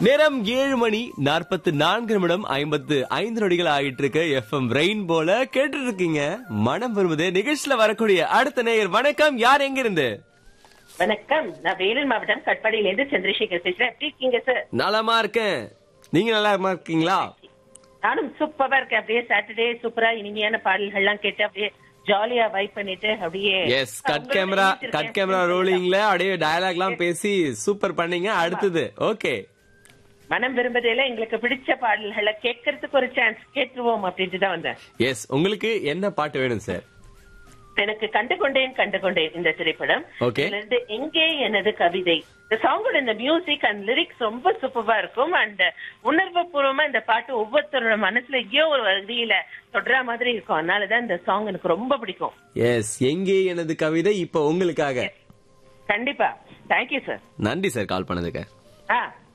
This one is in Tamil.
நேரம் ஏழு மணி நாற்பத்து நான்கு நிமிடம் ஐம்பத்து ஐந்து நொடிகள் ஆகிட்டு இருக்கு எஃப்எம் ரெயின் போல கேட்டு இருக்கீங்க மனம் வருவது நிகழ்ச்சியில வரக்கூடிய அடுத்த நேயர் வணக்கம் யார் எங்க இருந்து வணக்கம் நான் வேலூர் மாவட்டம் கட்பாடியில இருந்து சந்திரசேகர் பேசுறேன் எப்படி இருக்கீங்க சார் நலமா இருக்கேன் நீங்க நல்லா இருக்கீங்களா நானும் சூப்பரா இருக்கேன் அப்படியே சாட்டர்டே சூப்பரா இனிமையான பாடல்கள்லாம் கேட்டு அப்படியே ஜாலியா வைப் பண்ணிட்டு அப்படியே yes cut camera cut camera ரோலிங்ல அப்படியே டயலாக் எல்லாம் பேசி சூப்பர் பண்ணீங்க அடுத்தது ஓகே மனம் விரும்புறதுல எங்களுக்கு பிடிச்ச பாடல்களை கேட்கறதுக்கு ஒரு சான்ஸ் கேட்டுருவோம் அப்படின்ட்டு தான் வந்தேன் எஸ் உங்களுக்கு என்ன பாட்டு வேணும் சார் எனக்கு கண்டு கொண்டேன் கண்டு கொண்டேன் இந்த திரைப்படம் Okay. இதுல இருந்து எங்கே எனது கவிதை இந்த சாங்கோட இந்த மியூசிக் அண்ட் லிரிக்ஸ் ரொம்ப சூப்பரா இருக்கும் அண்ட் உணர்வு பூர்வமா இந்த பாட்டு ஒவ்வொருத்தரோட மனசுல எங்கேயோ ஒரு வழியில தொடர மாதிரி இருக்கும் அதனாலதான் இந்த சாங் எனக்கு ரொம்ப பிடிக்கும் எஸ் எங்கே எனது கவிதை இப்ப உங்களுக்காக கண்டிப்பா தேங்க்யூ சார் நன்றி சார் கால் பண்ணதுக்கு ஆ